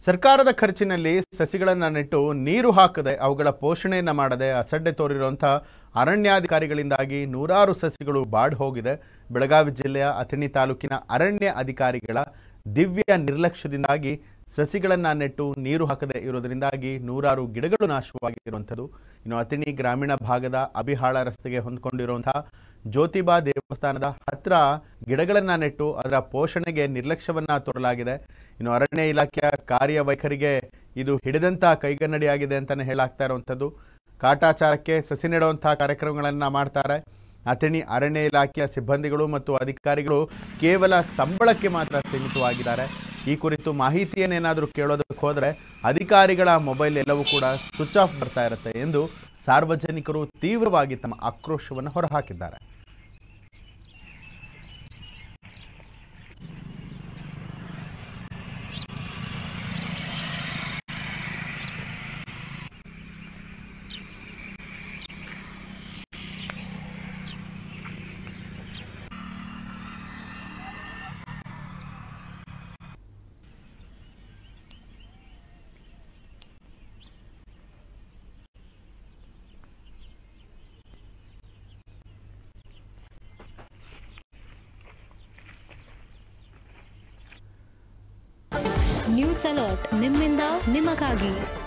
ಸರ್ಕಾರದ ಖರ್ಚಿನಲ್ಲಿ ಸಸಿಗಳನ್ನು ನೆಟ್ಟು ನೀರು ಹಾಕದೆ ಅವುಗಳ ಪೋಷಣೆಯನ್ನು ಮಾಡದೆ ಅಸಡ್ಡೆ ತೋರಿರುವಂಥ ಅರಣ್ಯಾಧಿಕಾರಿಗಳಿಂದಾಗಿ ನೂರಾರು ಸಸಿಗಳು ಬಾಡ್ ಹೋಗಿದೆ ಬೆಳಗಾವಿ ಜಿಲ್ಲೆಯ ಅಥಣಿ ತಾಲೂಕಿನ ಅರಣ್ಯ ಅಧಿಕಾರಿಗಳ ದಿವ್ಯ ನಿರ್ಲಕ್ಷ್ಯದಿಂದಾಗಿ ಸಸಿಗಳನ್ನು ನೆಟ್ಟು ನೀರು ಹಾಕದೆ ಇರೋದರಿಂದಾಗಿ ನೂರಾರು ಗಿಡಗಳು ನಾಶವಾಗಿರುವಂಥದ್ದು ಇನ್ನು ಅಥಣಿ ಗ್ರಾಮೀಣ ಭಾಗದ ಅಬಿಹಾಳ ರಸ್ತೆಗೆ ಹೊಂದ್ಕೊಂಡಿರುವಂತಹ ಜ್ಯೋತಿಬಾ ದೇವಸ್ಥಾನದ ಹತ್ರ ಗಿಡಗಳನ್ನು ನೆಟ್ಟು ಅದರ ಪೋಷಣೆಗೆ ನಿರ್ಲಕ್ಷ್ಯವನ್ನ ತೋರಲಾಗಿದೆ ಇನ್ನು ಅರಣ್ಯ ಇಲಾಖೆಯ ಕಾರ್ಯವೈಖರಿಗೆ ಇದು ಹಿಡಿದಂತ ಕೈಗನ್ನಡಿಯಾಗಿದೆ ಅಂತಾನೆ ಹೇಳಾಗ್ತಾ ಇರುವಂಥದ್ದು ಕಾಟಾಚಾರಕ್ಕೆ ಸಸಿ ನೆಡುವಂತಹ ಕಾರ್ಯಕ್ರಮಗಳನ್ನು ಮಾಡ್ತಾರೆ ಅಥಣಿ ಅರಣ್ಯ ಇಲಾಖೆಯ ಸಿಬ್ಬಂದಿಗಳು ಮತ್ತು ಅಧಿಕಾರಿಗಳು ಕೇವಲ ಸಂಬಳಕ್ಕೆ ಮಾತ್ರ ಸೀಮಿತವಾಗಿದ್ದಾರೆ ಈ ಕುರಿತು ಮಾಹಿತಿಯನ್ನೇನಾದರೂ ಕೇಳೋದಕ್ಕೆ ಹೋದರೆ ಅಧಿಕಾರಿಗಳ ಮೊಬೈಲ್ ಎಲ್ಲವೂ ಕೂಡ ಸ್ವಿಚ್ ಆಫ್ ಬರ್ತಾ ಇರುತ್ತೆ ಎಂದು ಸಾರ್ವಜನಿಕರು ತೀವ್ರವಾಗಿ ತಮ್ಮ ಆಕ್ರೋಶವನ್ನು ಹೊರಹಾಕಿದ್ದಾರೆ ನ್ಯೂಸ್ ಅಲರ್ಟ್ ನಿಮ್ಮಿಂದ ನಿಮಗಾಗಿ